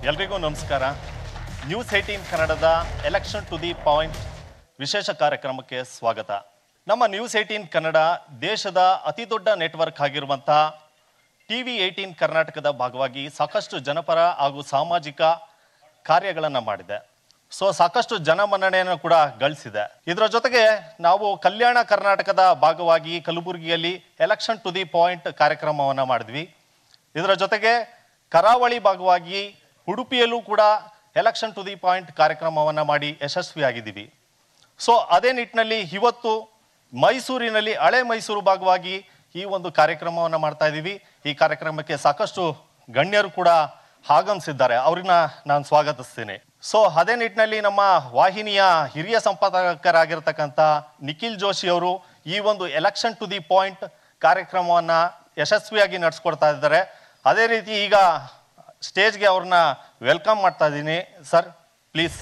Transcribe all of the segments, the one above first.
ಎಲ್ರಿಗೂ ನಮಸ್ಕಾರ news eighteen ಕನ್ನಡದ ಎಲೆಕ್ಷನ್ ಟು ದಿ ಪಾಯಿಂಟ್ ವಿಶೇಷ ಕಾರ್ಯಕ್ರಮಕ್ಕೆ ಸ್ವಾಗತ ನಮ್ಮ ನ್ಯೂಸ್ ಏಟೀನ್ ಕನ್ನಡ ದೇಶದ ಅತಿ ದೊಡ್ಡ ನೆಟ್ವರ್ಕ್ ಆಗಿರುವಂತಹ ಟಿ ವಿ ಏಟೀನ್ ಕರ್ನಾಟಕದ ಭಾಗವಾಗಿ ಸಾಕಷ್ಟು ಜನಪರ ಹಾಗೂ ಸಾಮಾಜಿಕ ಕಾರ್ಯಗಳನ್ನು ಮಾಡಿದೆ ಸೊ ಸಾಕಷ್ಟು ಜನಮನ್ನಣೆಯನ್ನು ಕೂಡ ಗಳಿಸಿದೆ ಇದರ ಜೊತೆಗೆ ನಾವು ಕಲ್ಯಾಣ ಕರ್ನಾಟಕದ ಭಾಗವಾಗಿ ಕಲಬುರಗಿಯಲ್ಲಿ ಎಲೆಕ್ಷನ್ ಟು ದಿ ಪಾಯಿಂಟ್ ಕಾರ್ಯಕ್ರಮವನ್ನು ಮಾಡಿದ್ವಿ ಇದರ ಜೊತೆಗೆ ಕರಾವಳಿ ಭಾಗವಾಗಿ ಉಡುಪಿಯಲ್ಲೂ ಕೂಡ ಎಲೆಕ್ಷನ್ ಟು ದಿ ಪಾಯಿಂಟ್ ಕಾರ್ಯಕ್ರಮವನ್ನು ಮಾಡಿ ಯಶಸ್ವಿಯಾಗಿದ್ದೀವಿ ಸೊ ಅದೇ ನಿಟ್ಟಿನಲ್ಲಿ ಇವತ್ತು ಮೈಸೂರಿನಲ್ಲಿ ಹಳೆ ಮೈಸೂರು ಭಾಗವಾಗಿ ಈ ಒಂದು ಕಾರ್ಯಕ್ರಮವನ್ನು ಮಾಡ್ತಾ ಇದ್ದೀವಿ ಈ ಕಾರ್ಯಕ್ರಮಕ್ಕೆ ಸಾಕಷ್ಟು ಗಣ್ಯರು ಕೂಡ ಆಗಮಿಸಿದ್ದಾರೆ ಅವ್ರನ್ನ ನಾನು ಸ್ವಾಗತಿಸ್ತೇನೆ ಸೊ ಅದೇ ನಿಟ್ಟಿನಲ್ಲಿ ನಮ್ಮ ವಾಹಿನಿಯ ಹಿರಿಯ ಸಂಪಾದಕರಾಗಿರ್ತಕ್ಕಂಥ ನಿಖಿಲ್ ಜೋಶಿ ಅವರು ಈ ಒಂದು ಎಲೆಕ್ಷನ್ ಟು ದಿ ಪಾಯಿಂಟ್ ಕಾರ್ಯಕ್ರಮವನ್ನ ಯಶಸ್ವಿಯಾಗಿ ನಡೆಸ್ಕೊಡ್ತಾ ಇದ್ದಾರೆ ಅದೇ ರೀತಿ ಈಗ ಸ್ಟೇಜ್ಗೆ ಅವ್ರನ್ನ ವೆಲ್ಕಮ್ ಮಾಡ್ತಾ ಇದ್ದೀನಿ sir please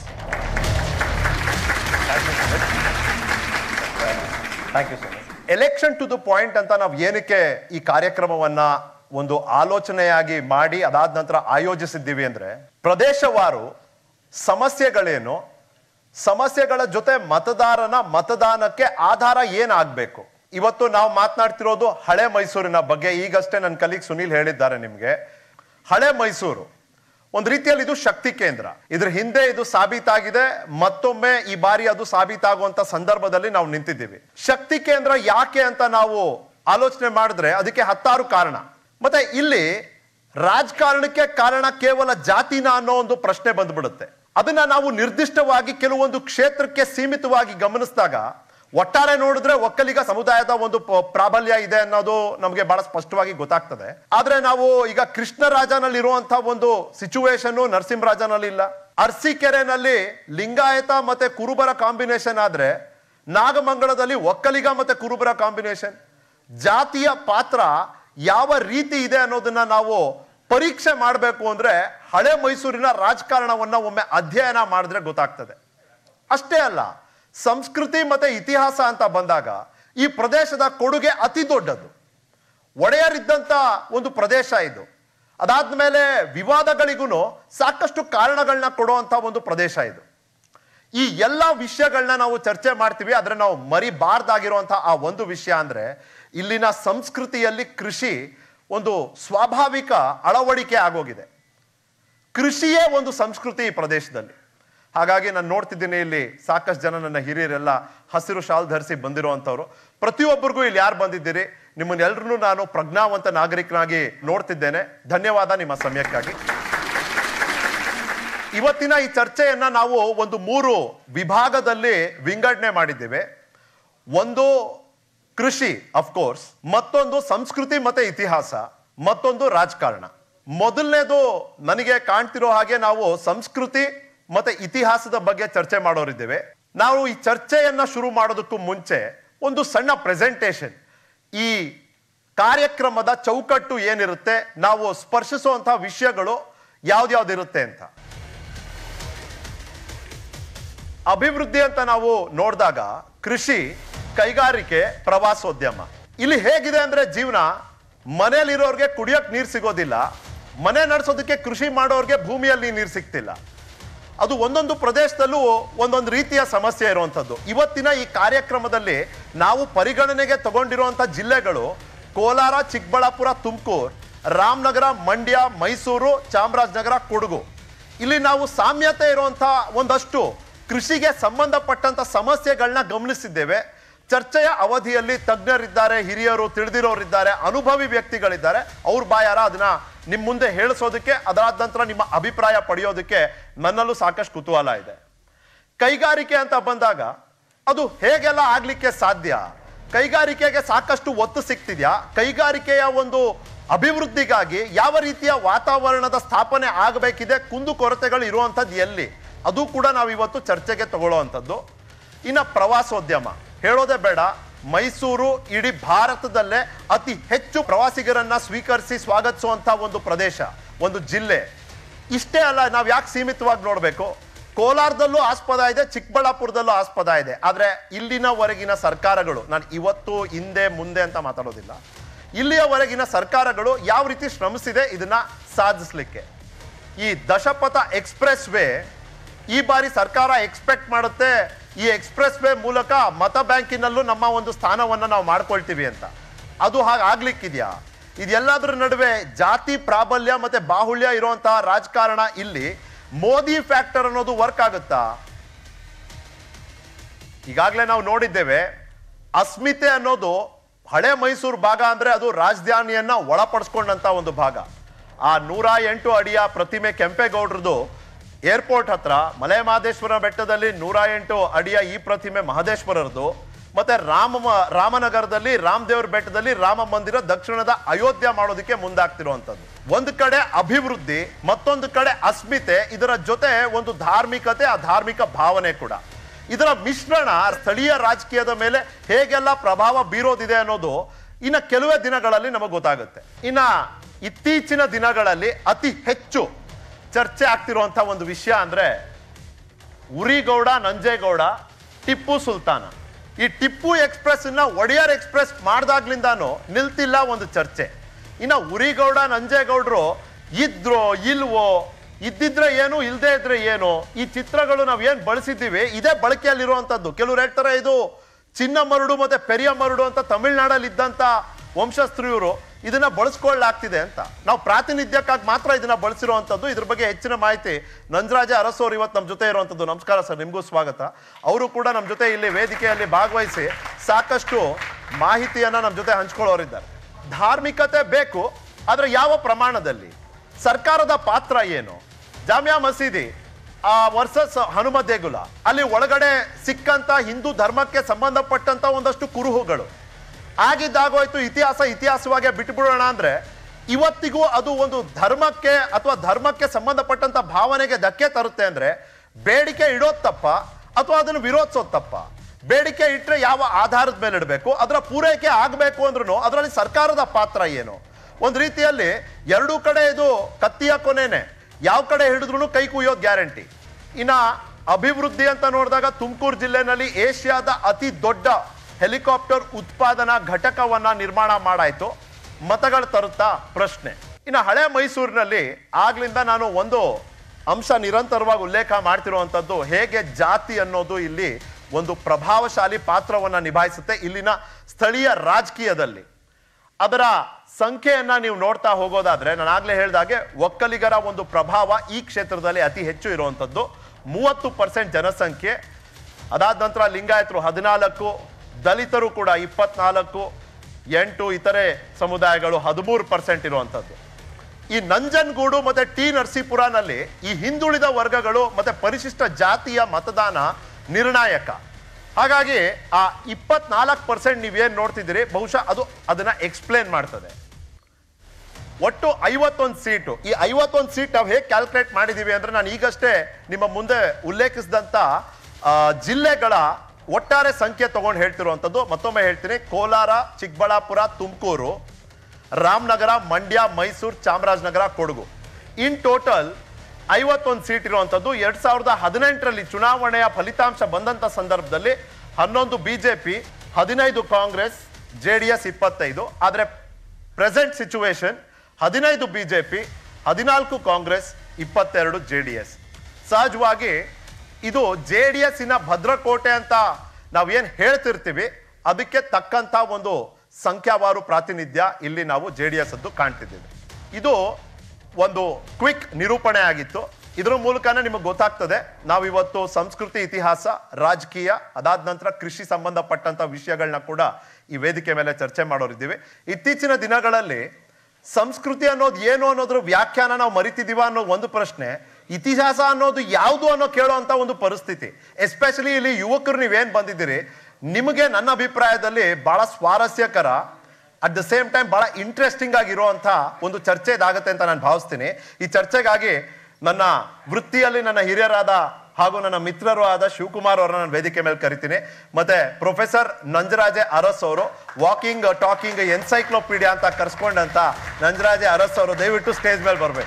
thank you so much election to the point ಅಂತ ನಾವು ಏನಕ್ಕೆ ಈ ಕಾರ್ಯಕ್ರಮವನ್ನ ಒಂದು ಆಲೋಚನೆಯಾಗಿ ಮಾಡಿ ಅದಾದ ನಂತರ ಆಯೋಜಿಸಿದ್ದೀವಿ ಅಂದ್ರೆ ಪ್ರದೇಶವಾರು ಸಮಸ್ಯೆಗಳೇನು ಸಮಸ್ಯೆಗಳ ಜೊತೆ ಮತದಾರನ ಮತದಾನಕ್ಕೆ ಆಧಾರ ಏನಾಗಬೇಕು ಇವತ್ತು ನಾವು ಮಾತನಾಡ್ತಿರೋದು ಹಳೆ ಮೈಸೂರಿನ ಬಗ್ಗೆ ಈಗಷ್ಟೇ ನನ್ನ ಕಲೀಗ್ ಸುನೀಲ್ ಹೇಳಿದ್ದಾರೆ ನಿಮಗೆ ಹಳೆ ಮೈಸೂರು ಒಂದು ರೀತಿಯಲ್ಲಿ ಇದು ಶಕ್ತಿ ಕೇಂದ್ರ ಇದ್ರ ಹಿಂದೆ ಇದು ಸಾಬೀತಾಗಿದೆ ಮತ್ತೊಮ್ಮೆ ಈ ಬಾರಿ ಅದು ಸಾಬೀತಾಗುವಂತ ಸಂದರ್ಭದಲ್ಲಿ ನಾವು ನಿಂತಿದ್ದೀವಿ ಶಕ್ತಿ ಕೇಂದ್ರ ಯಾಕೆ ಅಂತ ನಾವು ಆಲೋಚನೆ ಮಾಡಿದ್ರೆ ಅದಕ್ಕೆ ಹತ್ತಾರು ಕಾರಣ ಮತ್ತೆ ಇಲ್ಲಿ ರಾಜಕಾರಣಕ್ಕೆ ಕಾರಣ ಕೇವಲ ಜಾತಿನ ಅನ್ನೋ ಒಂದು ಪ್ರಶ್ನೆ ಬಂದ್ಬಿಡುತ್ತೆ ಅದನ್ನ ನಾವು ನಿರ್ದಿಷ್ಟವಾಗಿ ಕೆಲವೊಂದು ಕ್ಷೇತ್ರಕ್ಕೆ ಸೀಮಿತವಾಗಿ ಗಮನಿಸಿದಾಗ ಒಟ್ಟಾರೆ ನೋಡಿದ್ರೆ ಒಕ್ಕಲಿಗ ಸಮುದಾಯದ ಒಂದು ಪ- ಪ್ರಾಬಲ್ಯ ಇದೆ ಅನ್ನೋದು ನಮಗೆ ಬಹಳ ಸ್ಪಷ್ಟವಾಗಿ ಗೊತ್ತಾಗ್ತದೆ ಆದ್ರೆ ನಾವು ಈಗ ಕೃಷ್ಣರಾಜನಲ್ಲಿ ಇರುವಂತಹ ಒಂದು ಸಿಚುವೇಶನ್ ನರಸಿಂಹರಾಜನಲ್ಲಿ ಇಲ್ಲ ಅರ್ಸಿಕೆರೆನಲ್ಲಿ ಲಿಂಗಾಯತ ಮತ್ತೆ ಕುರುಬರ ಕಾಂಬಿನೇಷನ್ ಆದ್ರೆ ನಾಗಮಂಗಲದಲ್ಲಿ ಒಕ್ಕಲಿಗ ಮತ್ತೆ ಕುರುಬರ ಕಾಂಬಿನೇಷನ್ ಜಾತಿಯ ಪಾತ್ರ ಯಾವ ರೀತಿ ಇದೆ ಅನ್ನೋದನ್ನ ನಾವು ಪರೀಕ್ಷೆ ಮಾಡಬೇಕು ಅಂದ್ರೆ ಹಳೆ ಮೈಸೂರಿನ ರಾಜಕಾರಣವನ್ನ ಒಮ್ಮೆ ಅಧ್ಯಯನ ಮಾಡಿದ್ರೆ ಗೊತ್ತಾಗ್ತದೆ ಅಷ್ಟೇ ಅಲ್ಲ ಸಂಸ್ಕೃತಿ ಮತ್ತೆ ಇತಿಹಾಸ ಅಂತ ಬಂದಾಗ ಈ ಪ್ರದೇಶದ ಕೊಡುಗೆ ಅತಿ ದೊಡ್ಡದು ಒಡೆಯರಿದ್ದಂತ ಒಂದು ಪ್ರದೇಶ ಇದು ಅದಾದ್ಮೇಲೆ ವಿವಾದಗಳಿಗೂ ಸಾಕಷ್ಟು ಕಾರಣಗಳನ್ನ ಕೊಡುವಂತ ಒಂದು ಪ್ರದೇಶ ಇದು ಈ ಎಲ್ಲ ವಿಷಯಗಳನ್ನ ನಾವು ಚರ್ಚೆ ಮಾಡ್ತೀವಿ ಆದ್ರೆ ನಾವು ಮರಿಬಾರ್ದಾಗಿರುವಂತಹ ಆ ಒಂದು ವಿಷಯ ಅಂದ್ರೆ ಇಲ್ಲಿನ ಸಂಸ್ಕೃತಿಯಲ್ಲಿ ಕೃಷಿ ಒಂದು ಸ್ವಾಭಾವಿಕ ಅಳವಡಿಕೆ ಆಗೋಗಿದೆ ಕೃಷಿಯೇ ಒಂದು ಸಂಸ್ಕೃತಿ ಈ ಪ್ರದೇಶದಲ್ಲಿ ಹಾಗಾಗಿ ನಾನು ನೋಡ್ತಿದ್ದೀನಿ ಇಲ್ಲಿ ಸಾಕಷ್ಟು ಜನ ನನ್ನ ಹಿರಿಯರೆಲ್ಲ ಹಸಿರು ಶಾಲ್ ಧರಿಸಿ ಬಂದಿರುವಂಥವ್ರು ಪ್ರತಿಯೊಬ್ಬರಿಗೂ ಇಲ್ಲಿ ಯಾರು ಬಂದಿದ್ದೀರಿ ನಿಮ್ಮನ್ನೆಲ್ಲರೂ ನಾನು ಪ್ರಜ್ಞಾವಂತ ನಾಗರಿಕನಾಗಿ ನೋಡ್ತಿದ್ದೇನೆ ಧನ್ಯವಾದ ನಿಮ್ಮ ಸಮಯಕ್ಕಾಗಿ ಇವತ್ತಿನ ಈ ಚರ್ಚೆಯನ್ನ ನಾವು ಒಂದು ಮೂರು ವಿಭಾಗದಲ್ಲಿ ವಿಂಗಡಣೆ ಮಾಡಿದ್ದೇವೆ ಒಂದು ಕೃಷಿ ಅಫ್ಕೋರ್ಸ್ ಮತ್ತೊಂದು ಸಂಸ್ಕೃತಿ ಮತ್ತೆ ಇತಿಹಾಸ ಮತ್ತೊಂದು ರಾಜಕಾರಣ ಮೊದಲನೇದು ನನಗೆ ಕಾಣ್ತಿರೋ ಹಾಗೆ ನಾವು ಸಂಸ್ಕೃತಿ ಮತ್ತೆ ಇತಿಹಾಸದ ಬಗ್ಗೆ ಚರ್ಚೆ ಮಾಡೋರಿದ್ದೇವೆ ನಾವು ಈ ಚರ್ಚೆಯನ್ನ ಶುರು ಮಾಡೋದಕ್ಕೂ ಮುಂಚೆ ಒಂದು ಸಣ್ಣ ಪ್ರೆಸೆಂಟೇಷನ್ ಈ ಕಾರ್ಯಕ್ರಮದ ಚೌಕಟ್ಟು ಏನಿರುತ್ತೆ ನಾವು ಸ್ಪರ್ಶಿಸುವಂತಹ ವಿಷಯಗಳು ಯಾವ್ದ್ಯಾವ್ದಿರುತ್ತೆ ಅಂತ ಅಭಿವೃದ್ಧಿ ಅಂತ ನಾವು ನೋಡಿದಾಗ ಕೃಷಿ ಕೈಗಾರಿಕೆ ಪ್ರವಾಸೋದ್ಯಮ ಇಲ್ಲಿ ಹೇಗಿದೆ ಅಂದ್ರೆ ಜೀವನ ಮನೇಲಿರೋರ್ಗೆ ಕುಡಿಯೋಕ್ ನೀರು ಸಿಗೋದಿಲ್ಲ ಮನೆ ನಡೆಸೋದಕ್ಕೆ ಕೃಷಿ ಮಾಡೋರ್ಗೆ ಭೂಮಿಯಲ್ಲಿ ನೀರು ಸಿಗ್ತಿಲ್ಲ ಅದು ಒಂದೊಂದು ಪ್ರದೇಶದಲ್ಲೂ ಒಂದೊಂದು ರೀತಿಯ ಸಮಸ್ಯೆ ಇರುವಂಥದ್ದು ಇವತ್ತಿನ ಈ ಕಾರ್ಯಕ್ರಮದಲ್ಲಿ ನಾವು ಪರಿಗಣನೆಗೆ ತಗೊಂಡಿರುವಂಥ ಜಿಲ್ಲೆಗಳು ಕೋಲಾರ ಚಿಕ್ಕಬಳ್ಳಾಪುರ ತುಮಕೂರು ರಾಮನಗರ ಮಂಡ್ಯ ಮೈಸೂರು ಚಾಮರಾಜನಗರ ಕೊಡಗು ಇಲ್ಲಿ ನಾವು ಸಾಮ್ಯತೆ ಇರುವಂಥ ಒಂದಷ್ಟು ಕೃಷಿಗೆ ಸಂಬಂಧಪಟ್ಟಂತ ಸಮಸ್ಯೆಗಳನ್ನ ಗಮನಿಸಿದ್ದೇವೆ ಚರ್ಚೆಯ ಅವಧಿಯಲ್ಲಿ ತಜ್ಞರಿದ್ದಾರೆ ಹಿರಿಯರು ತಿಳಿದಿರೋರಿದ್ದಾರೆ ಅನುಭವಿ ವ್ಯಕ್ತಿಗಳಿದ್ದಾರೆ ಅವ್ರ ಬಾಯಾರ ಅದನ್ನ ನಿಮ್ಮ ಮುಂದೆ ಹೇಳಿಸೋದಕ್ಕೆ ಅದಾದ ನಂತರ ನಿಮ್ಮ ಅಭಿಪ್ರಾಯ ಪಡೆಯೋದಕ್ಕೆ ನನ್ನಲ್ಲೂ ಸಾಕಷ್ಟು ಕುತೂಹಲ ಇದೆ ಕೈಗಾರಿಕೆ ಅಂತ ಬಂದಾಗ ಅದು ಹೇಗೆಲ್ಲ ಆಗ್ಲಿಕ್ಕೆ ಸಾಧ್ಯ ಕೈಗಾರಿಕೆಗೆ ಸಾಕಷ್ಟು ಒತ್ತು ಸಿಗ್ತಿದ್ಯಾ ಕೈಗಾರಿಕೆಯ ಒಂದು ಅಭಿವೃದ್ಧಿಗಾಗಿ ಯಾವ ರೀತಿಯ ವಾತಾವರಣದ ಸ್ಥಾಪನೆ ಆಗಬೇಕಿದೆ ಕುಂದು ಕೊರತೆಗಳು ಇರುವಂಥದ್ದು ಎಲ್ಲಿ ಅದು ಕೂಡ ನಾವು ಇವತ್ತು ಚರ್ಚೆಗೆ ತಗೊಳ್ಳುವಂಥದ್ದು ಇನ್ನ ಪ್ರವಾಸೋದ್ಯಮ ಹೇಳೋದೇ ಬೇಡ ಮೈಸೂರು ಇಡೀ ಭಾರತದಲ್ಲೇ ಅತಿ ಹೆಚ್ಚು ಪ್ರವಾಸಿಗರನ್ನ ಸ್ವೀಕರಿಸಿ ಸ್ವಾಗತಿಸುವಂತ ಒಂದು ಪ್ರದೇಶ ಒಂದು ಜಿಲ್ಲೆ ಇಷ್ಟೇ ಅಲ್ಲ ನಾವು ಯಾಕೆ ಸೀಮಿತವಾಗಿ ನೋಡಬೇಕು ಕೋಲಾರದಲ್ಲೂ ಆಸ್ಪದ ಇದೆ ಚಿಕ್ಕಬಳ್ಳಾಪುರದಲ್ಲೂ ಆಸ್ಪದ ಇದೆ ಆದ್ರೆ ಇಲ್ಲಿನವರೆಗಿನ ಸರ್ಕಾರಗಳು ನಾನು ಇವತ್ತು ಹಿಂದೆ ಮುಂದೆ ಅಂತ ಮಾತಾಡೋದಿಲ್ಲ ಇಲ್ಲಿಯವರೆಗಿನ ಸರ್ಕಾರಗಳು ಯಾವ ರೀತಿ ಶ್ರಮಿಸಿದೆ ಇದನ್ನ ಸಾಧಿಸ್ಲಿಕ್ಕೆ ಈ ದಶಪಥ ಎಕ್ಸ್ಪ್ರೆಸ್ ವೇ ಈ ಬಾರಿ ಸರ್ಕಾರ ಎಕ್ಸ್ಪೆಕ್ಟ್ ಮಾಡುತ್ತೆ ಈ ಎಕ್ಸ್ಪ್ರೆಸ್ ವೇ ಮೂಲಕ ಮತ ಬ್ಯಾಂಕಿನಲ್ಲೂ ನಮ್ಮ ಒಂದು ಸ್ಥಾನವನ್ನು ನಾವು ಮಾಡ್ಕೊಳ್ತೀವಿ ಅಂತ ಅದು ಹಾಗೆ ಆಗ್ಲಿಕ್ಕಿದ್ಯಾ ಇದೆಲ್ಲದರ ನಡುವೆ ಜಾತಿ ಪ್ರಾಬಲ್ಯ ಮತ್ತೆ ಬಾಹುಳ್ಯ ಇರುವಂತಹ ರಾಜಕಾರಣ ಇಲ್ಲಿ ಮೋದಿ ಫ್ಯಾಕ್ಟರ್ ಅನ್ನೋದು ವರ್ಕ್ ಆಗುತ್ತಾ ಈಗಾಗಲೇ ನಾವು ನೋಡಿದ್ದೇವೆ ಅಸ್ಮಿತೆ ಅನ್ನೋದು ಹಳೆ ಮೈಸೂರು ಭಾಗ ಅಂದ್ರೆ ಅದು ರಾಜಧಾನಿಯನ್ನ ಒಳಪಡಿಸ್ಕೊಂಡಂತ ಒಂದು ಭಾಗ ಆ ನೂರ ಎಂಟು ಅಡಿಯ ಪ್ರತಿಮೆ ಕೆಂಪೇಗೌಡರದು ಏರ್ಪೋರ್ಟ್ ಹತ್ರ ಮಲೆ ಮಹದೇಶ್ವರ ಬೆಟ್ಟದಲ್ಲಿ ನೂರ ಎಂಟು ಅಡಿಯ ಈ ಪ್ರತಿಮೆ ಮಹದೇಶ್ವರರದು ಮತ್ತೆ ರಾಮ ರಾಮನಗರದಲ್ಲಿ ರಾಮದೇವ್ರ ಬೆಟ್ಟದಲ್ಲಿ ರಾಮ ಮಂದಿರ ದಕ್ಷಿಣದ ಅಯೋಧ್ಯ ಮಾಡೋದಕ್ಕೆ ಮುಂದಾಗ್ತಿರುವಂಥದ್ದು ಒಂದು ಕಡೆ ಅಭಿವೃದ್ಧಿ ಮತ್ತೊಂದು ಕಡೆ ಅಸ್ಮಿತೆ ಇದರ ಜೊತೆ ಒಂದು ಧಾರ್ಮಿಕತೆ ಆ ಧಾರ್ಮಿಕ ಭಾವನೆ ಕೂಡ ಇದರ ಮಿಶ್ರಣ ಸ್ಥಳೀಯ ರಾಜಕೀಯದ ಮೇಲೆ ಹೇಗೆಲ್ಲ ಪ್ರಭಾವ ಬೀರೋದಿದೆ ಅನ್ನೋದು ಇನ್ನ ಕೆಲವೇ ದಿನಗಳಲ್ಲಿ ನಮಗೆ ಗೊತ್ತಾಗುತ್ತೆ ಇನ್ನ ಇತ್ತೀಚಿನ ದಿನಗಳಲ್ಲಿ ಅತಿ ಹೆಚ್ಚು ಚರ್ಚೆ ಆಗ್ತಿರುವಂತ ಒಂದು ವಿಷಯ ಅಂದ್ರೆ ಉರಿಗೌಡ ನಂಜೇಗೌಡ ಟಿಪ್ಪು ಸುಲ್ತಾನ ಈ ಟಿಪ್ಪು ಎಕ್ಸ್ಪ್ರೆಸ್ ನ ಒಡೆಯರ್ ಎಕ್ಸ್ಪ್ರೆಸ್ ಮಾಡ್ದಾಗ್ಲಿಂದಾನು ನಿಲ್ತಿಲ್ಲ ಒಂದು ಚರ್ಚೆ ಇನ್ನ ಉರಿಗೌಡ ನಂಜೇಗೌಡರು ಇದ್ರೋ ಇಲ್ವೋ ಇದ್ದಿದ್ರೆ ಏನು ಇಲ್ದೇ ಇದ್ರೆ ಏನು ಈ ಚಿತ್ರಗಳು ನಾವ್ ಏನ್ ಬಳಸಿದ್ದೀವಿ ಇದೇ ಬಳಕೆಯಲ್ಲಿರುವಂತದ್ದು ಕೆಲವ್ರು ಹೇಳ್ತಾರೆ ಇದು ಚಿನ್ನ ಮರುಡು ಮತ್ತೆ ಪೆರಿಯ ಮರುಡು ಅಂತ ತಮಿಳ್ನಾಡಲ್ಲಿ ಇದ್ದಂತ ವಂಶಸ್ಥರು ಇವರು ಇದನ್ನ ಬಳಸ್ಕೊಳ್ಳಾಗ್ತಿದೆ ಅಂತ ನಾವು ಪ್ರಾತಿನಿಧ್ಯಕ್ಕಾಗಿ ಮಾತ್ರ ಇದನ್ನ ಬಳಸಿರುವಂತದ್ದು ಇದ್ರ ಬಗ್ಗೆ ಹೆಚ್ಚಿನ ಮಾಹಿತಿ ನಂಜರಾಜ ಅರಸೋರು ಇವತ್ತು ನಮ್ಮ ಜೊತೆ ಇರುವಂತದ್ದು ನಮಸ್ಕಾರ ಸರ್ ನಿಮಗೂ ಸ್ವಾಗತ ಅವರು ಕೂಡ ನಮ್ಮ ಜೊತೆ ಇಲ್ಲಿ ವೇದಿಕೆಯಲ್ಲಿ ಭಾಗವಹಿಸಿ ಸಾಕಷ್ಟು ಮಾಹಿತಿಯನ್ನ ನಮ್ಮ ಜೊತೆ ಹಂಚ್ಕೊಳ್ಳೋರಿದ್ದಾರೆ ಧಾರ್ಮಿಕತೆ ಬೇಕು ಆದ್ರೆ ಯಾವ ಪ್ರಮಾಣದಲ್ಲಿ ಸರ್ಕಾರದ ಪಾತ್ರ ಏನು ಜಾಮಿಯಾ ಮಸೀದಿ ಆ ವರ್ಸಸ್ ಹನುಮ ದೇಗುಲ ಅಲ್ಲಿ ಒಳಗಡೆ ಸಿಕ್ಕಂತ ಹಿಂದೂ ಧರ್ಮಕ್ಕೆ ಸಂಬಂಧಪಟ್ಟಂತ ಒಂದಷ್ಟು ಕುರುಹುಗಳು ಆಗಿದ್ದಾಗೋಯ್ತು ಇತಿಹಾಸ ಇತಿಹಾಸವಾಗೇ ಬಿಟ್ಬಿಡೋಣ ಅಂದ್ರೆ ಇವತ್ತಿಗೂ ಅದು ಒಂದು ಧರ್ಮಕ್ಕೆ ಅಥವಾ ಧರ್ಮಕ್ಕೆ ಸಂಬಂಧಪಟ್ಟಂತ ಭಾವನೆಗೆ ಧಕ್ಕೆ ತರುತ್ತೆ ಅಂದ್ರೆ ಬೇಡಿಕೆ ಇಡೋದ್ ತಪ್ಪ ಅಥವಾ ಅದನ್ನು ವಿರೋಧಿಸೋದ್ ತಪ್ಪ ಬೇಡಿಕೆ ಇಟ್ರೆ ಯಾವ ಆಧಾರದ ಮೇಲೆ ಇಡಬೇಕು ಅದರ ಪೂರೈಕೆ ಆಗಬೇಕು ಅಂದ್ರೂ ಅದರಲ್ಲಿ ಸರ್ಕಾರದ ಪಾತ್ರ ಏನು ಒಂದು ರೀತಿಯಲ್ಲಿ ಎರಡೂ ಕಡೆ ಇದು ಕತ್ತಿಯ ಕೊನೆನೆ ಯಾವ ಕಡೆ ಹಿಡಿದ್ರು ಕೈ ಕುಯ್ಯೋದು ಗ್ಯಾರಂಟಿ ಇನ್ನ ಅಭಿವೃದ್ಧಿ ಅಂತ ನೋಡಿದಾಗ ತುಮಕೂರು ಜಿಲ್ಲೆನಲ್ಲಿ ಏಷ್ಯಾದ ಅತಿ ದೊಡ್ಡ ಹೆಲಿಕಾಪ್ಟರ್ ಉತ್ಪಾದನಾ ಘಟಕವನ್ನ ನಿರ್ಮಾಣ ಮಾಡಾಯ್ತು ಮತಗಳು ತರುತ್ತಾ ಪ್ರಶ್ನೆ ಇನ್ನು ಹಳೆ ಮೈಸೂರಿನಲ್ಲಿ ಆಗ್ಲಿಂದ ನಾನು ಒಂದು ಅಂಶ ನಿರಂತರವಾಗಿ ಉಲ್ಲೇಖ ಮಾಡ್ತಿರುವಂಥದ್ದು ಹೇಗೆ ಜಾತಿ ಅನ್ನೋದು ಇಲ್ಲಿ ಒಂದು ಪ್ರಭಾವಶಾಲಿ ಪಾತ್ರವನ್ನ ನಿಭಾಯಿಸುತ್ತೆ ಇಲ್ಲಿನ ಸ್ಥಳೀಯ ರಾಜಕೀಯದಲ್ಲಿ ಅದರ ಸಂಖ್ಯೆಯನ್ನ ನೀವು ನೋಡ್ತಾ ಹೋಗೋದಾದ್ರೆ ನಾನು ಆಗ್ಲೇ ಹೇಳ್ದಾಗೆ ಒಕ್ಕಲಿಗರ ಒಂದು ಪ್ರಭಾವ ಈ ಕ್ಷೇತ್ರದಲ್ಲಿ ಅತಿ ಹೆಚ್ಚು ಇರುವಂಥದ್ದು ಮೂವತ್ತು ಪರ್ಸೆಂಟ್ ಜನಸಂಖ್ಯೆ ಅದಾದ ನಂತರ ಲಿಂಗಾಯತರು ಹದಿನಾಲ್ಕು ದಲಿತರು ಕೂಡ ಇಪ್ಪತ್ನಾಲ್ಕು ಎಂಟು ಇತರೆ ಸಮುದಾಯಗಳು ಹದಿಮೂರು ಪರ್ಸೆಂಟ್ ಇರುವಂಥದ್ದು ಈ ನಂಜನಗೂಡು ಮತ್ತೆ ಟಿ ನರಸೀಪುರನಲ್ಲಿ ಈ ಹಿಂದುಳಿದ ವರ್ಗಗಳು ಮತ್ತೆ ಪರಿಶಿಷ್ಟ ಜಾತಿಯ ಮತದಾನ ನಿರ್ಣಾಯಕ ಹಾಗಾಗಿ ಆ ಇಪ್ಪತ್ನಾಲ್ಕು ಪರ್ಸೆಂಟ್ ನೀವೇನ್ ನೋಡ್ತಿದ್ದೀರಿ ಬಹುಶಃ ಅದು ಅದನ್ನ ಎಕ್ಸ್ಪ್ಲೇನ್ ಮಾಡ್ತದೆ ಒಟ್ಟು ಐವತ್ತೊಂದು ಸೀಟು ಈ ಐವತ್ತೊಂದು ಸೀಟ್ ನಾವು ಹೇಗೆ ಕ್ಯಾಲ್ಕುಲೇಟ್ ಮಾಡಿದೀವಿ ಅಂದ್ರೆ ನಾನು ಈಗಷ್ಟೇ ನಿಮ್ಮ ಮುಂದೆ ಉಲ್ಲೇಖಿಸಿದಂತ ಆ, ಜಿಲ್ಲೆಗಳ ಒಟ್ಟಾರೆ ಸಂಖ್ಯೆ ತಗೊಂಡು ಹೇಳ್ತಿರುವಂಥದ್ದು ಮತ್ತೊಮ್ಮೆ ಹೇಳ್ತೀನಿ ಕೋಲಾರ ಚಿಕ್ಕಬಳ್ಳಾಪುರ ತುಮಕೂರು ರಾಮನಗರ ಮಂಡ್ಯ ಮೈಸೂರು ಚಾಮರಾಜನಗರ ಕೊಡಗು ಇನ್ ಟೋಟಲ್ ಐವತ್ತೊಂದು ಸೀಟ್ ಇರುವಂಥದ್ದು ಎರಡ್ ಸಾವಿರದ ಹದಿನೆಂಟರಲ್ಲಿ ಚುನಾವಣೆಯ ಫಲಿತಾಂಶ ಬಂದಂತ ಸಂದರ್ಭದಲ್ಲಿ ಹನ್ನೊಂದು ಬಿಜೆಪಿ ಹದಿನೈದು ಕಾಂಗ್ರೆಸ್ ಜೆ ಡಿ ಎಸ್ ಇಪ್ಪತ್ತೈದು ಆದರೆ ಪ್ರೆಸೆಂಟ್ ಸಿಚುವೇಶನ್ ಹದಿನೈದು ಬಿಜೆಪಿ ಹದಿನಾಲ್ಕು ಕಾಂಗ್ರೆಸ್ ಇಪ್ಪತ್ತೆರಡು ಜೆ ಡಿ ಎಸ್ ಸಹಜವಾಗಿ ಇದು ಜೆ ಡಿ ಎಸ್ಸಿನ ಭದ್ರಕೋಟೆ ಅಂತ ನಾವೇನ್ ಹೇಳ್ತಿರ್ತೀವಿ ಅದಕ್ಕೆ ತಕ್ಕಂತ ಒಂದು ಸಂಖ್ಯಾವಾರು ಪ್ರಾತಿನಿಧ್ಯ ಇಲ್ಲಿ ನಾವು ಜೆ ಡಿ ಎಸ್ ಅದ್ದು ಕಾಣ್ತಿದ್ದೀವಿ ಇದು ಒಂದು ಕ್ವಿಕ್ ನಿರೂಪಣೆ ಆಗಿತ್ತು ಇದ್ರ ಮೂಲಕನೇ ನಿಮಗೆ ಗೊತ್ತಾಗ್ತದೆ ನಾವಿವತ್ತು ಸಂಸ್ಕೃತಿ ಇತಿಹಾಸ ರಾಜಕೀಯ ಅದಾದ ನಂತರ ಕೃಷಿ ಸಂಬಂಧಪಟ್ಟಂತ ವಿಷಯಗಳನ್ನ ಕೂಡ ಈ ವೇದಿಕೆ ಮೇಲೆ ಚರ್ಚೆ ಮಾಡೋರಿದ್ದೀವಿ ಇತ್ತೀಚಿನ ದಿನಗಳಲ್ಲಿ ಸಂಸ್ಕೃತಿ ಅನ್ನೋದು ಏನು ಅನ್ನೋದ್ರ ವ್ಯಾಖ್ಯಾನ ನಾವು ಮರಿತಿದೀವ ಅನ್ನೋ ಒಂದು ಪ್ರಶ್ನೆ ಇತಿಹಾಸ ಅನ್ನೋದು ಯಾವುದು ಅನ್ನೋ ಕೇಳುವಂತ ಒಂದು ಪರಿಸ್ಥಿತಿ ಎಸ್ಪೆಷಲಿ ಇಲ್ಲಿ ಯುವಕರು ನೀವೇನ್ ಬಂದಿದ್ದೀರಿ ನಿಮಗೆ ನನ್ನ ಅಭಿಪ್ರಾಯದಲ್ಲಿ ಬಹಳ ಸ್ವಾರಸ್ಯಕರ ಅಟ್ ದ ಸೇಮ್ ಟೈಮ್ ಬಹಳ ಇಂಟ್ರೆಸ್ಟಿಂಗ್ ಆಗಿರುವಂತ ಒಂದು ಚರ್ಚೆ ಇದಾಗತ್ತೆ ಅಂತ ನಾನು ಭಾವಿಸ್ತೀನಿ ಈ ಚರ್ಚೆಗಾಗಿ ನನ್ನ ವೃತ್ತಿಯಲ್ಲಿ ನನ್ನ ಹಿರಿಯರಾದ ಹಾಗೂ ನನ್ನ ಮಿತ್ರರು ಆದ ಶಿವಕುಮಾರ್ ಅವರನ್ನ ನಾನು ವೇದಿಕೆ ಮೇಲೆ ಕರಿತೀನಿ ಮತ್ತೆ ಪ್ರೊಫೆಸರ್ ನಂಜರಾಜೆ ಅರಸ್ ಅವರು ವಾಕಿಂಗ್ ಟಾಕಿಂಗ್ ಎನ್ಸೈಕ್ಲೋಪೀಡಿಯಾ ಅಂತ ಕರ್ಸ್ಕೊಂಡಂತ ನಂಜರಾಜೆ ಅರಸ್ ಅವರು ದಯವಿಟ್ಟು ಸ್ಟೇಜ್ ಮೇಲೆ ಬರ್ಬೇಕು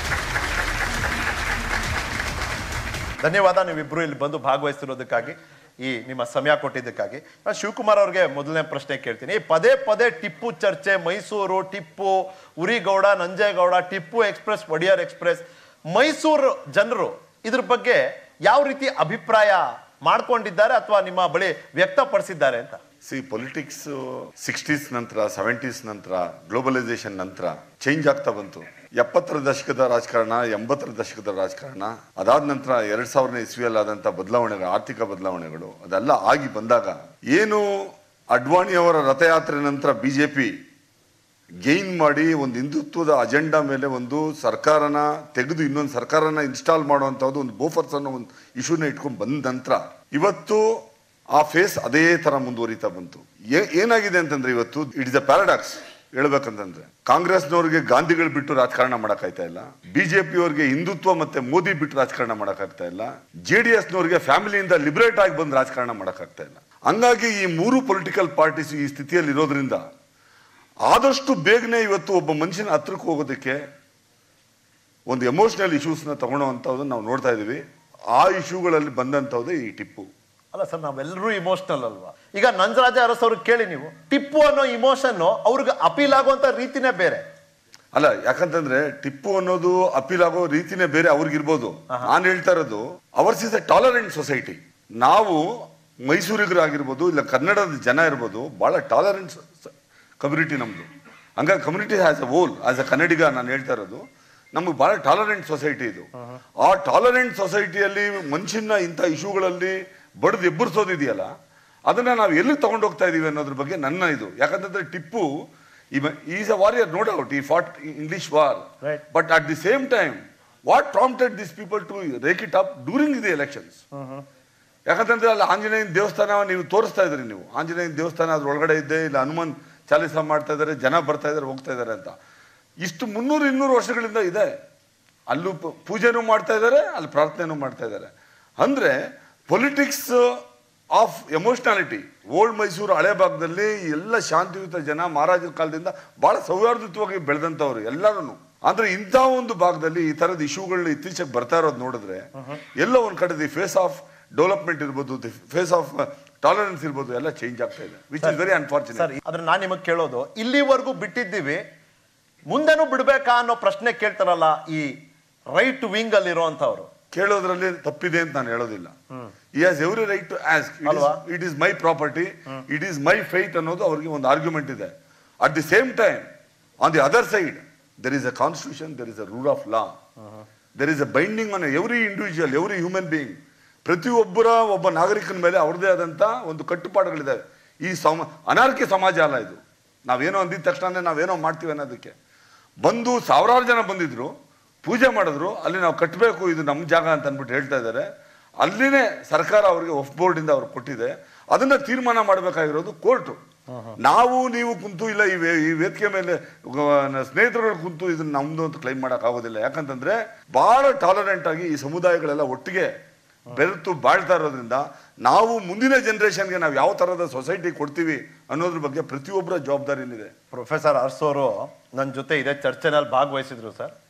ಧನ್ಯವಾದ ನೀವಿಬ್ರು ಇಲ್ಲಿ ಬಂದು ಭಾಗವಹಿಸ್ತಿರೋದಕ್ಕಾಗಿ ಈ ನಿಮ್ಮ ಸಮಯ ಕೊಟ್ಟಿದ್ದಕ್ಕಾಗಿ ನಾನು ಶಿವಕುಮಾರ್ ಅವ್ರಿಗೆ ಮೊದಲನೇ ಪ್ರಶ್ನೆ ಕೇಳ್ತೀನಿ ಈ ಪದೇ ಪದೇ ಟಿಪ್ಪು ಚರ್ಚೆ ಮೈಸೂರು ಟಿಪ್ಪು ಉರಿಗೌಡ ನಂಜೇಗೌಡ ಟಿಪ್ಪು ಎಕ್ಸ್ಪ್ರೆಸ್ ಒಡಿಯರ್ ಎಕ್ಸ್ಪ್ರೆಸ್ ಮೈಸೂರು ಜನರು ಇದ್ರ ಬಗ್ಗೆ ಯಾವ ರೀತಿ ಅಭಿಪ್ರಾಯ ಮಾಡ್ಕೊಂಡಿದ್ದಾರೆ ಅಥವಾ ನಿಮ್ಮ ಬಳಿ ವ್ಯಕ್ತಪಡಿಸಿದ್ದಾರೆ ಅಂತ ಸಿ ಪೊಲಿಟಿಕ್ಸ್ ಸಿಕ್ಸ್ಟೀಸ್ ನಂತರ ಸೆವೆಂಟೀಸ್ ನಂತರ ಗ್ಲೋಬಲೈಸೇಷನ್ ನಂತರ ಚೇಂಜ್ ಆಗ್ತಾ ಬಂತು ಎಪ್ಪತ್ತರ ದಶಕದ ರಾಜಕಾರಣ ಎಂಬತ್ತರ ದಶಕದ ರಾಜಕಾರಣ ಅದಾದ ನಂತರ ಎರಡ್ ಸಾವಿರನೇ ಇಸ್ವಿಯಲ್ಲಿ ಆದಂಥ ಬದಲಾವಣೆಗಳು ಆರ್ಥಿಕ ಬದಲಾವಣೆಗಳು ಅದೆಲ್ಲ ಆಗಿ ಬಂದಾಗ ಏನು ಅಡ್ವಾಣಿಯವರ ರಥಯಾತ್ರೆ ನಂತರ ಬಿಜೆಪಿ ಗೇನ್ ಮಾಡಿ ಒಂದು ಹಿಂದುತ್ವದ ಅಜೆಂಡಾ ಮೇಲೆ ಒಂದು ಸರ್ಕಾರನ ತೆಗೆದು ಇನ್ನೊಂದು ಸರ್ಕಾರನ ಇನ್ಸ್ಟಾಲ್ ಮಾಡುವಂಥದ್ದು ಒಂದು ಬೋಫರ್ಸ್ ಅನ್ನೋ ಒಂದು ಇಶ್ಯೂನ ಇಟ್ಕೊಂಡು ಬಂದ ನಂತರ ಇವತ್ತು ಆ ಫೇಸ್ ಅದೇ ತರ ಮುಂದುವರಿತಾ ಬಂತು ಏ- ಏನಾಗಿದೆ ಅಂತಂದ್ರೆ ಇವತ್ತು ಇಟ್ ಇಸ್ ಅ ಪ್ಯಾರಾಡಾಕ್ಸ್ ಹೇಳ್ಬೇಕಂತಂದ್ರೆ ಕಾಂಗ್ರೆಸ್ನವ್ರಿಗೆ ಗಾಂಧಿಗಳು ಬಿಟ್ಟು ರಾಜಕಾರಣ ಮಾಡಕ್ಕಾಯ್ತಾ ಇಲ್ಲ ಬಿಜೆಪಿಯವ್ರಿಗೆ ಹಿಂದುತ್ವ ಮತ್ತೆ ಮೋದಿ ಬಿಟ್ಟು ರಾಜಕಾರಣ ಮಾಡಕ್ಕಾಗ್ತಾ ಇಲ್ಲ ಜೆ ಡಿ ಎಸ್ನವ್ರಿಗೆ ಫ್ಯಾಮಿಲಿಯಿಂದ ಲಿಬರೇಟ್ ಆಗಿ ಬಂದು ರಾಜಕಾರಣ ಮಾಡಕ್ಕಾಗ್ತಾ ಇಲ್ಲ ಹಂಗಾಗಿ ಈ ಮೂರು ಪೊಲಿಟಿಕಲ್ ಪಾರ್ಟೀಸ್ ಈ ಸ್ಥಿತಿಯಲ್ಲಿ ಇರೋದ್ರಿಂದ ಆದಷ್ಟು ಬೇಗನೆ ಇವತ್ತು ಒಬ್ಬ ಮನುಷ್ಯನ ಹತ್ರಕ್ಕೆ ಹೋಗೋದಕ್ಕೆ ಒಂದು ಎಮೋಷನಲ್ ಇಶ್ಯೂಸ್ನ ತಗೊಳ್ಳೋವಂಥದ್ದನ್ನು ನಾವು ನೋಡ್ತಾ ಇದ್ದೀವಿ ಆ ಇಶ್ಯೂಗಳಲ್ಲಿ ಬಂದಂಥದ್ದು ಈ ಟಿಪ್ಪು ಅಲ್ಲ ಸರ್ ನಾವೆಲ್ಲರೂ ಇಮೋಷನಲ್ ಅಲ್ವಾ ಈಗ ನಂಜರಾಜ ಅರಸ್ ಅವ್ರಿಗೆ ಕೇಳಿ ನೀವು ಟಿಪ್ಪು ಅನ್ನೋ ಇಮೋಷನ್ ಅವ್ರಿಗೆ ಅಪೀಲ್ ಆಗುವಂತ ರೀತಿನೇ ಬೇರೆ ಅಲ್ಲ ಯಾಕಂತಂದ್ರೆ ಟಿಪ್ಪು ಅನ್ನೋದು ಅಪೀಲ್ ಆಗೋ ರೀತಿನೇ ಬೇರೆ ಅವ್ರಿಗಿರ್ಬೋದು ನಾನು ಹೇಳ್ತಾ ಇರೋದು ours is a tolerant society ನಾವು ಮೈಸೂರಿಗರಾಗಿರ್ಬೋದು ಇಲ್ಲ ಕನ್ನಡದ ಜನ ಇರ್ಬೋದು ಬಹಳ ಟಾಲರೆಂಟ್ ಕಮ್ಯುನಿಟಿ ನಮ್ದು ಹಂಗಾಗಿ community as a whole as a Kannadiga ನಾನು ಹೇಳ್ತಾ ಇರೋದು ನಮಗೆ ಬಹಳ ಟಾಲರೆಂಟ್ ಸೊಸೈಟಿ ಇದು ಆ ಟಾಲರೆಂಟ್ ಸೊಸೈಟಿಯಲ್ಲಿ ಮನುಷ್ಯನ ಇಂಥ ಇಶ್ಯೂಗಳಲ್ಲಿ ಬಡ್ದು ಎಬ್ಬರಿಸೋದಿದೆಯಲ್ಲ ಅದನ್ನ ನಾವು ಎಲ್ಲಿ ತಗೊಂಡು ಹೋಗ್ತಾ ಇದೀವಿ ಅನ್ನೋದ್ರ ಬಗ್ಗೆ ನನ್ನ ಇದು ಯಾಕಂತಂದ್ರೆ Tipu is a warrior no doubt he fought English war Right. But at the same time what prompted this people to rake it up during the elections ಯಾಕಂತಂದ್ರೆ ಅಲ್ಲಿ ಆಂಜನೇಯನ ದೇವಸ್ಥಾನ ನೀವು ತೋರಿಸ್ತಾ ಇದ್ರಿ ನೀವು ಆಂಜನೇಯನ ದೇವಸ್ಥಾನ ಅದ್ರ ಒಳಗಡೆ ಇದ್ದೆ ಇಲ್ಲ ಹನುಮಾನ್ ಚಾಲಿಸ ಮಾಡ್ತಾ ಇದ್ದಾರೆ ಜನ ಬರ್ತಾ ಇದ್ದಾರೆ ಹೋಗ್ತಾ ಇದ್ದಾರೆ ಅಂತ ಇಷ್ಟು ಮುನ್ನೂರು ಇನ್ನೂರು ವರ್ಷಗಳಿಂದ ಇದೆ ಅಲ್ಲೂ ಪ- ಪೂಜೆನೂ ಮಾಡ್ತಾ ಇದ್ದಾರೆ ಅಲ್ಲಿ ಪ್ರಾರ್ಥನೆನೂ ಮಾಡ್ತಾ ಇದ್ದಾರೆ ಅಂದ್ರೆ politics of emotionality old Mysore ಹಳೆ ಭಾಗದಲ್ಲಿ ಎಲ್ಲ ಶಾಂತಿಯುತ ಜನ ಮಹಾರಾಜರ ಕಾಲದಿಂದ ಬಹಳ ಸೌಹಾರ್ದಯುತವಾಗಿ ಬೆಳೆದಂಥವ್ರು ಎಲ್ಲರೂ ಅಂದ್ರೆ ಇಂಥ ಒಂದು ಭಾಗದಲ್ಲಿ ಈ ತರದ ಇಶ್ಯೂಗಳನ್ನ ಇತ್ತೀಚೆಗೆ ಬರ್ತಾ ಇರೋದು ನೋಡಿದ್ರೆ ಎಲ್ಲೋ ಒಂದ್ ಕಡೆ ದಿ ಫೇಸ್ ಆಫ್ ಡೆವಲಪ್ಮೆಂಟ್ ಇರ್ಬೋದು ದಿ ಫೇಸ್ ಆಫ್ ಟಾಲರೆನ್ಸ್ ಇರ್ಬೋದು ಎಲ್ಲ ಚೇಂಜ್ ಆಗ್ತಾ ಇದೆ which is very unfortunate sir ಆದ್ರೆ ನಾನು ನಿಮಗೆ ಕೇಳೋದು ಇಲ್ಲಿವರೆಗೂ ಬಿಟ್ಟಿದ್ದೀವಿ ಮುಂದೆನೂ ಬಿಡ್ಬೇಕಾ ಅನ್ನೋ ಪ್ರಶ್ನೆ ಕೇಳ್ತಾರಲ್ಲ ಈ ರೈಟ್ ವಿಂಗ್ ಅಲ್ಲಿ ಇರುವಂತವ್ರು ಕೇಳೋದ್ರಲ್ಲಿ ತಪ್ಪಿದೆ ಅಂತ ನಾನು ಹೇಳೋದಿಲ್ಲ he has every right to ask ಅಲ್ವಾ? It is my property it is my faith ಅನ್ನೋದು ಅವ್ರಿಗೆ ಒಂದು ಆರ್ಗ್ಯುಮೆಂಟ್ ಇದೆ at the same time on the other side there is a constitution there is a rule of law there is a binding on every individual every human being ಪ್ರತಿಯೊಬ್ಬರ ಒಬ್ಬ ನಾಗರಿಕನ ಮೇಲೆ ಅವ್ರದೇ ಆದಂತ ಒಂದು ಕಟ್ಟುಪಾಡುಗಳಿದ್ದಾವೆ ಈ ಸಮ ಅನಾರ್ಕಿ ಸಮಾಜ ಅಲ್ಲ ಇದು ನಾವೇನೋ ಅಂದಿದ ತಕ್ಷಣ ನಾವೇನೋ ಮಾಡ್ತೀವಿ ಅನ್ನೋದಕ್ಕೆ ಬಂದು ಸಾವಿರಾರು ಜನ ಬಂದಿದ್ರು ಪೂಜೆ ಮಾಡಿದ್ರು ಅಲ್ಲಿ ನಾವು ಕಟ್ಟಬೇಕು ಇದು ನಮ್ಮ ಜಾಗ ಅಂತ ಅಂದ್ಬಿಟ್ಟು ಹೇಳ್ತಾ ಇದ್ದಾರೆ ಅಲ್ಲಿನೇ ಸರ್ಕಾರ ಅವರಿಗೆ ಒಫ್ ಬೋರ್ಡ್ ಇಂದ ಅವ್ರಿಗೆ ಕೊಟ್ಟಿದೆ ಅದನ್ನ ತೀರ್ಮಾನ ಮಾಡಬೇಕಾಗಿರೋದು ಕೋರ್ಟು ನಾವು ನೀವು ಕುಂತು ಇಲ್ಲ ಈ ವೇ- ಈ ವೇದಿಕೆ ಮೇಲೆ ಗ- ಸ್ನೇಹಿತರುಗಳು ಕುಂತು ಇದನ್ನ ನಮ್ದು ಅಂತ ಕ್ಲೈಮ್ ಮಾಡಕ್ ಆಗೋದಿಲ್ಲ ಯಾಕಂತಂದ್ರೆ ಬಹಳ ಟಾಲರೆಂಟ್ ಆಗಿ ಈ ಸಮುದಾಯಗಳೆಲ್ಲ ಒಟ್ಟಿಗೆ ಬೆರೆತು ಬಾಳ್ತಾ ಇರೋದ್ರಿಂದ ನಾವು ಮುಂದಿನ ಜನರೇಷನ್ಗೆ ನಾವು ಯಾವ ತರದ ಸೊಸೈಟಿ ಕೊಡ್ತೀವಿ ಅನ್ನೋದ್ರ ಬಗ್ಗೆ ಪ್ರತಿಯೊಬ್ಬರ ಜವಾಬ್ದಾರಿ ಏನಿದೆ ಪ್ರೊಫೆಸರ್ ಅರ್ಸೋರು ನನ್ನ ಜೊತೆ ಇದೇ ಚರ್ಚೆನಲ್ಲಿ ಭಾಗವಹಿಸಿದ್ರು ಸರ್